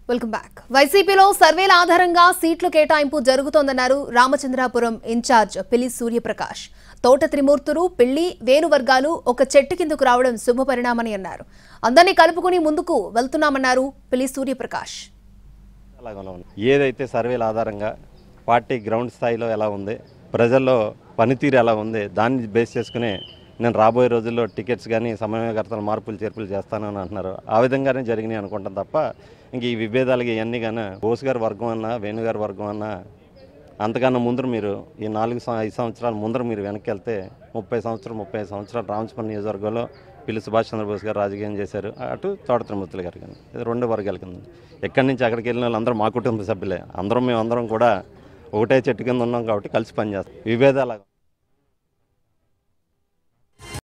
welcome back వైసీపీలో సర్వేల ఆధారంగా సీట్ల కేటాయింపు జరుగుతోందన్నారు రామచంద్రాపురం ఇన్ఛార్జ్ పిలి సూర్యప్రకాష్ తోట త్రిమూర్తులు పిల్లి వేణు వర్గాలు ఒక చెట్టు కిందకు రావడం శుభపరిణామని అన్నారు అందరినీ కలుపుకుని ముందుకు వెళ్తున్నామన్నారు పిలి సూర్యప్రకాష్ అలాగనే ఉంది ఏదైతే సర్వేల ఆధారంగా పార్టీ గ్రౌండ్ స్థాయిలో ఎలా ఉంది ప్రజల్లో పనితీరు ఎలా ఉంది దాన్ని బేస్ చేసుకుని నేను రాబోయే రోజుల్లో టికెట్స్ కానీ సమన్వయకర్తలు మార్పులు చేర్పులు చేస్తానని అంటున్నారు ఆ విధంగానే జరిగినాయి అనుకుంటాం తప్ప ఇంక ఈ విభేదాలకి ఇవన్నీ కానీ బోస్ గారి వర్గం అన్నా వేణుగారి వర్గం అన్నా అంతకన్నా ముందర మీరు ఈ నాలుగు సం- ఐదు సంవత్సరాల ముందర మీరు వెనక్కి వెళ్తే ముప్పై సంవత్సరాలు ముప్పై ఐదు సంవత్సరాలు రామచంద్ర నియోజకవర్గంలో పిల్లి సుభాష్ చంద్రబోస్ గారు రాజకీయం చేశారు అటు తోట త్రిమూర్తులు గారు కానీ ఇది రెండు వర్గాల కింద ఎక్కడి నుంచి అక్కడికి వెళ్ళిన వాళ్ళందరూ మా కుటుంబ సభ్యులే అందరం మేము అందరం కూడా ఒకటే చెట్టు కింద ఉన్నాం కాబట్టి కలిసి పనిచేస్తాం విభేదాలు